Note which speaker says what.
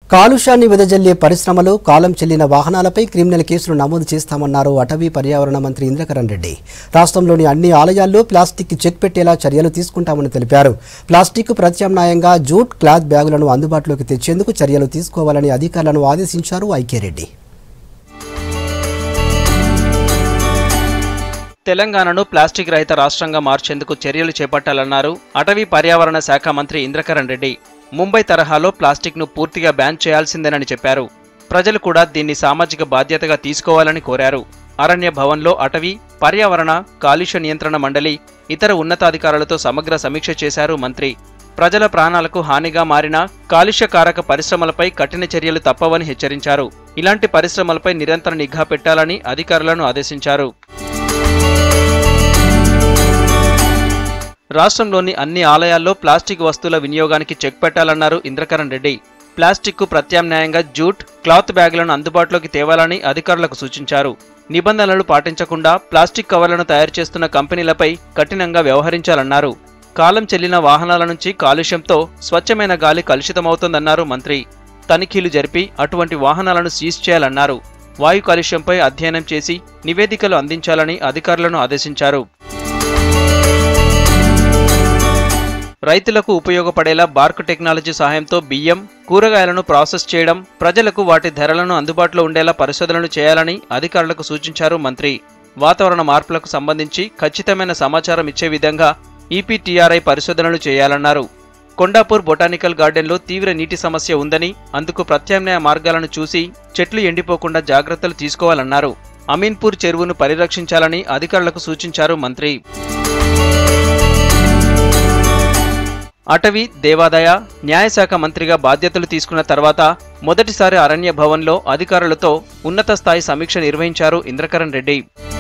Speaker 1: కాలుష్యాన్ని వెదజల్లే పరిశ్రమలు కాలం చెల్లిన వాహనాలపై క్రిమినల్ కేసులు నమోదు చేస్తామన్నారు అటవీ పర్యావరణ మంత్రి ఇంద్రకరణ్ రెడ్డి రాష్ట్రంలోని అన్ని ఆలయాల్లో ప్లాస్టిక్ చెక్ పెట్టేలా చర్యలు తీసుకుంటామని తెలిపారు ప్లాస్టిక్ ప్రత్యామ్నాయంగా జూట్ క్లాత్ బ్యాగులను అందుబాటులోకి తెచ్చేందుకు చర్యలు తీసుకోవాలని అధికారులను ఆదేశించారు ఐక్యరెడ్డి
Speaker 2: తెలంగాణను ప్లాస్టిక్ రహిత రాష్ట్రంగా మార్చేందుకు చర్యలు చేపట్టాలన్నారు అటవీ పర్యావరణ శాఖ మంత్రి ఇంద్రకరణ్ రెడ్డి ముంబై తరహాలో ప్లాస్టిక్ను పూర్తిగా బ్యాన్ చేయాల్సిందేనని చెప్పారు ప్రజలు కూడా దీన్ని సామాజిక బాధ్యతగా తీసుకోవాలని కోరారు అరణ్య భవన్లో అటవీ పర్యావరణ కాలుష్య నియంత్రణ మండలి ఇతర ఉన్నతాధికారులతో సమగ్ర సమీక్ష చేశారు మంత్రి ప్రజల ప్రాణాలకు హానిగా మారిన కాలుష్యకారక పరిశ్రమలపై కఠిన చర్యలు తప్పవని హెచ్చరించారు ఇలాంటి పరిశ్రమలపై నిరంతర నిఘా పెట్టాలని అధికారులను ఆదేశించారు రాష్ట్రంలోని అన్ని ఆలయాల్లో ప్లాస్టిక్ వస్తువుల వినియోగానికి చెక్ పెట్టాలన్నారు ఇంద్రకరణ్ రెడ్డి ప్లాస్టిక్కు ప్రత్యామ్నాయంగా జూట్ క్లాత్ బ్యాగులను అందుబాటులోకి తేవాలని అధికారులకు సూచించారు నిబంధనలు పాటించకుండా ప్లాస్టిక్ కవర్లను తయారు చేస్తున్న కంపెనీలపై కఠినంగా వ్యవహరించాలన్నారు కాలం చెల్లిన వాహనాల నుంచి కాలుష్యంతో స్వచ్ఛమైన గాలి కలుషితమవుతోందన్నారు మంత్రి తనిఖీలు జరిపి అటువంటి వాహనాలను సీజ్ చేయాలన్నారు వాయు కాలుష్యంపై అధ్యయనం చేసి నివేదికలు అందించాలని అధికారులను ఆదేశించారు రైతులకు ఉపయోగపడేలా బార్క్ టెక్నాలజీ సహాయంతో బియ్యం కూరగాయలను ప్రాసెస్ చేయడం ప్రజలకు వాటి ధరలను అందుబాటులో ఉండేలా పరిశోధనలు చేయాలని అధికారులకు సూచించారు మంత్రి వాతావరణ మార్పులకు సంబంధించి ఖచ్చితమైన సమాచారం ఇచ్చే విధంగా ఈపీటీఆర్ఐ పరిశోధనలు చేయాలన్నారు కొండాపూర్ బొటానికల్ గార్డెన్లో తీవ్ర నీటి సమస్య ఉందని అందుకు ప్రత్యామ్నాయ మార్గాలను చూసి చెట్లు ఎండిపోకుండా జాగ్రత్తలు తీసుకోవాలన్నారు అమీన్పూర్ చెరువును పరిరక్షించాలని అధికారులకు సూచించారు మంత్రి అటవీ దేవాదాయ న్యాయశాఖ మంత్రిగా బాధ్యతలు తీసుకున్న తర్వాత మొదటిసారి అరణ్య భవన్లో అధికారులతో ఉన్నత స్థాయి సమీక్ష నిర్వహించారు ఇంద్రకరణ్ రెడ్డి